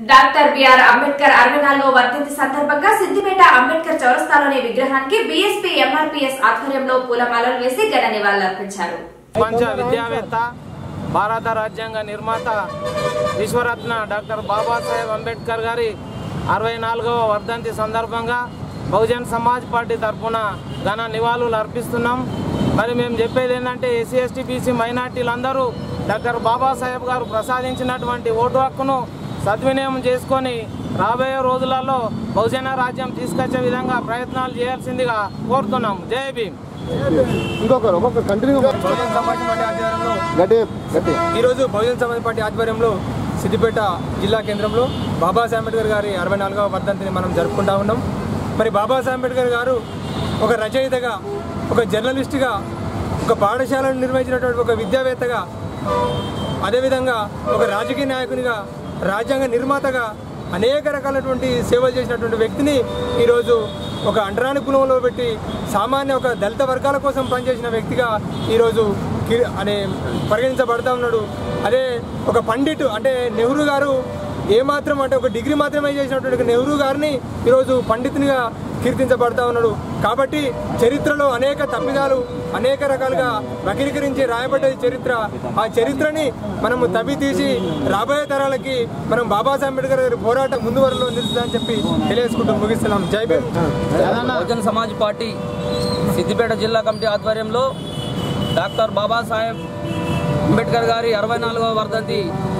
doctor BR Ambedkar అరవై నాలుగో వర్ధంతి సందర్భంగా సిద్దిపేట అంబేద్కర్ చౌరస్తాలోని విగ్రహానికి బీఎస్పీ ఎంఆర్పీఎస్ ఆధ్వర్యంలో పూలమాలలు వేసి ఘన నివాళులర్పించారు ప్రపంచ విద్యావేత్త భారత రాజ్యాంగ నిర్మాత విశ్వరత్న డాక్టర్ బాబాసాహెబ్ అంబేద్కర్ గారి అరవై నాలుగవ వర్ధంతి సందర్భంగా బహుజన్ సమాజ్ పార్టీ తరఫున ఘన నివాళులు అర్పిస్తున్నాం మరి మేము చెప్పేది ఏంటంటే ఎస్సీ ఎస్టీ బీసీ మైనార్టీలందరూ డాక్టర్ బాబాసాహెబ్ గారు ప్రసాదించినటువంటి ఓటు హక్కును సద్వినియోగం చేసుకొని రాబోయే రోజులలో బహుజన రాజ్యం తీసుకొచ్చే విధంగా ప్రయత్నాలు చేయాల్సిందిగా కోరుతున్నాం జై భీమ్ ఇంకొకరు ఒక్కొక్కరు కంటిన్యూ బహుజన్ సమాజ్ పార్టీ ఆధ్వర్యంలో గట్టి గట్టి ఈరోజు బహుజన్ సమాజ్ పార్టీ ఆధ్వర్యంలో సిద్దిపేట జిల్లా కేంద్రంలో బాబాసాహెబ్ అంబేద్కర్ గారి అరవై నాలుగవ వర్ధంతిని మనం జరుపుకుంటా ఉన్నాం మరి బాబాసాహెబ్ అంబేద్కర్ గారు ఒక రచయితగా ఒక జర్నలిస్టుగా ఒక పాఠశాలను నిర్వహించినటువంటి ఒక విద్యావేత్తగా అదేవిధంగా ఒక రాజకీయ నాయకునిగా రాజ్యాంగ నిర్మాతగా అనేక రకాలైనటువంటి సేవలు చేసినటువంటి వ్యక్తిని ఈరోజు ఒక అంటరాని కులంలో పెట్టి సామాన్య ఒక దళిత వర్గాల కోసం పనిచేసిన వ్యక్తిగా ఈరోజు కి- అనే పరిగణించబడతా ఉన్నాడు అదే ఒక పండిట్ అంటే నెహ్రూ గారు ఏమాత్రం అంటే ఒక డిగ్రీ మాత్రమే చేసినటువంటి ఒక నెహ్రూ గారిని ఈరోజు పండితునిగా కీర్తించబడతా ఉన్నాడు కాబట్టి చరిత్రలో అనేక తప్పిదాలు అనేక రకాలుగా వక్రీకరించి రాయబడ్డది చరిత్ర ఆ చరిత్రని మనము తవ్వి తీసి రాబోయే తరాలకి మనం బాబాసాహెబ్ అంబేద్కర్ గారి పోరాటం ముందు వరలో నిలుస్తుందని చెప్పి తెలియజేసుకుంటూ ముగిస్తున్నాం జై భీమ్ బహుజన్ సమాజ్ పార్టీ సిద్దిపేట జిల్లా కమిటీ ఆధ్వర్యంలో డాక్టర్ బాబాసాహెబ్ అంబేద్కర్ గారి అరవై నాలుగవ వర్ధంతి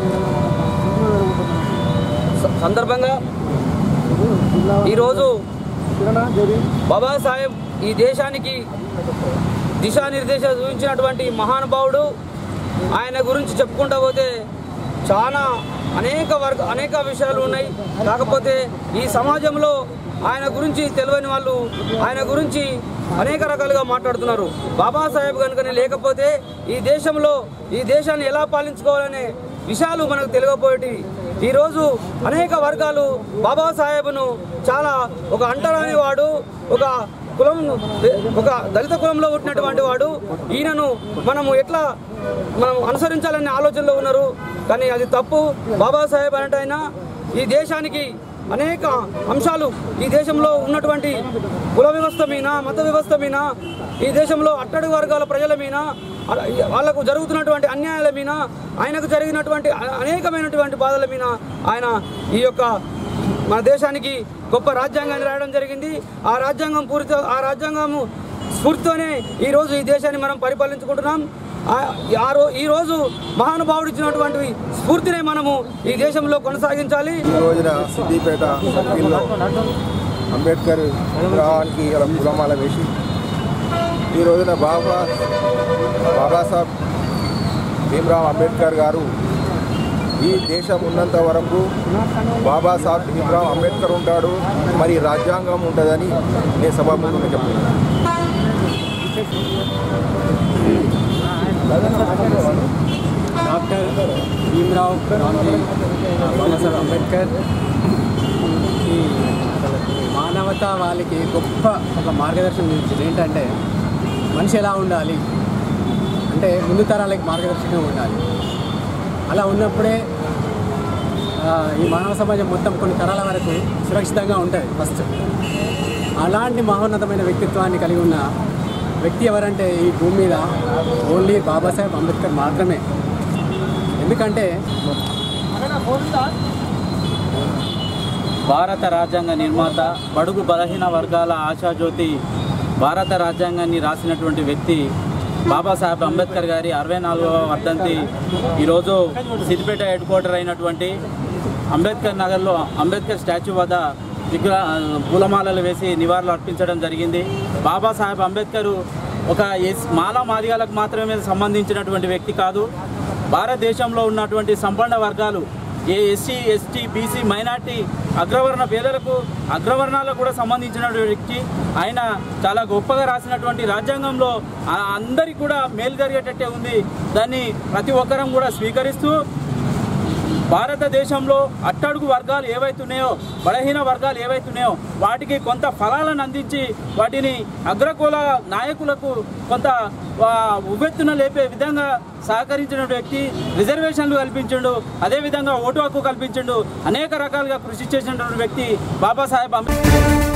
స- సందర్భంగా ఈరోజు బాబాసాహెబ్ ఈ దేశానికి దిశానిర్దేశం చూపించినటువంటి మహానుభావుడు ఆయన గురించి చెప్పుకుంటా పోతే చాలా అనేక వర్గ అనేక విషయాలు ఉన్నాయి కాకపోతే ఈ సమాజంలో ఆయన గురించి తెలియని వాళ్ళు ఆయన గురించి అనేక రకాలుగా మాట్లాడుతున్నారు బాబాసాహెబ్ కనుకనే లేకపోతే ఈ దేశంలో ఈ దేశాన్ని ఎలా పాలించుకోవాలనే విషయాలు మనకు తెలియకపోయేటి ఈరోజు అనేక వర్గాలు బాబాసాహెబ్ను చాలా ఒక అంటరాని వాడు ఒక కులం ఒక దళిత కులంలో పుట్టినటువంటి వాడు ఈయనను మనము ఎట్లా మనం అనుసరించాలనే ఆలోచనలో ఉన్నారు కానీ అది తప్పు బాబాసాహెబ్ అనేటైనా ఈ దేశానికి అనేక అంశాలు ఈ దేశంలో ఉన్నటువంటి కుల వ్యవస్థ మీద మత వ్యవస్థ మీద ఈ దేశంలో అట్టడుగు వర్గాల ప్రజల మీద అలా- వాళ్లకు జరుగుతున్నటువంటి అన్యాయాల మీద ఆయనకు జరిగినటువంటి అ- అనేకమైనటువంటి బాధల మీద ఆయన ఈ యొక్క మన దేశానికి గొప్ప రాజ్యాంగాన్ని రాయడం జరిగింది ఆ రాజ్యాంగం పూర్తి ఆ రాజ్యాంగము స్ఫూర్తితోనే ఈరోజు ఈ దేశాన్ని మనం పరిపాలించుకుంటున్నాం ఆ- ఆ రో ఈ రోజు మహానుభావుడు ఇచ్చినటువంటి స్ఫూర్తినే మనము ఈ దేశంలో కొనసాగించాలి ఈ రోజున సిద్దిపేట సర్కిల్లో అంబేద్కర్ విగ్రహానికి ఇలా పూలమాల వేసి ఈ రోజున బాబా బాబాసాహెబ్ భీమ్రావ్ అంబేద్కర్ గారు ఈ దేశం ఉన్నంత వరకు బాబాసాహెబ్ భీమ్రావ్ అంబేద్కర్ ఉంటాడు మరి రాజ్యాంగం ఉంటుందని నేను సభాముఖంగా చెప్తున్నాను డాక్టర్ భీమ్రావ్ రామ్జీ బాబాసాహెబ్ అంబేద్కర్ ఈ మానవత వాళ్ళకి గొప్ప ఒక మార్గదర్శనం ఇచ్చింది ఏంటంటే మనిషి ఎలా ఉండాలి అంటే ముందు తరాలకి మార్గదర్శకంగా ఉండాలి అలా ఉన్నప్పుడే ఆ, ఈ మానవ సమాజం మొత్తం కొన్ని తరాల వరకు సురక్షితంగా ఉంటుంది ఫస్ట్ అలాంటి మహోన్నతమైన వ్యక్తిత్వాన్ని కలిగి ఉన్న వ్యక్తి ఎవరంటే ఈ భూమి మీద ఓన్లీ బాబాసాహెబ్ అంబేద్కర్ మాత్రమే ఎందుకంటే భారత రాజ్యాంగ నిర్మాత బడుగు బలహీన వర్గాల ఆశాజ్యోతి భారత రాజ్యాంగాన్ని రాసినటువంటి వ్యక్తి బాబాసాహెబ్ అంబేద్కర్ గారి అరవై నాలుగవ వర్ధంతి ఈరోజు సిద్దిపేట హెడ్ క్వార్టర్ అయినటువంటి అంబేద్కర్ నగర్లో అంబేద్కర్ స్టాచ్యూ వద్ద విగ్రహ పూలమాలలు వేసి నివాళులు అర్పించడం జరిగింది బాబాసాహెబ్ అంబేద్కర్ ఒక ఎస్ మాలా మాదిగాలకు మాత్రమే సంబంధించినటువంటి వ్యక్తి కాదు భారతదేశంలో ఉన్నటువంటి సంపన్న వర్గాలు ఏ ఎస్సీ ఎస్టీ బీసీ మైనార్టీ అగ్రవర్ణ పేదలకు అగ్రవర్ణాలకు కూడా సంబంధించిన వ్యక్తి ఆయన చాలా గొప్పగా రాసినటువంటి రాజ్యాంగంలో ఆ అందరికీ కూడా మేలు జరిగేటట్టే ఉంది దాన్ని ప్రతి ఒక్కరం కూడా స్వీకరిస్తూ భారతదేశంలో అట్టడుగు వర్గాలు ఏవైతున్నాయో బలహీన వర్గాలు ఏవైతున్నాయో వాటికి కొంత ఫలాలను అందించి వాటిని అగ్రకుల నాయకులకు కొంత ఆ, ఉవ్వెత్తున లేపే విధంగా సహకరించిన వ్యక్తి రిజర్వేషన్లు కల్పించిండు అదేవిధంగా ఓటు హక్కు కల్పించిండు అనేక రకాలుగా కృషి చేసినటువంటి వ్యక్తి బాబాసాహెబ్ అంబేద్కర్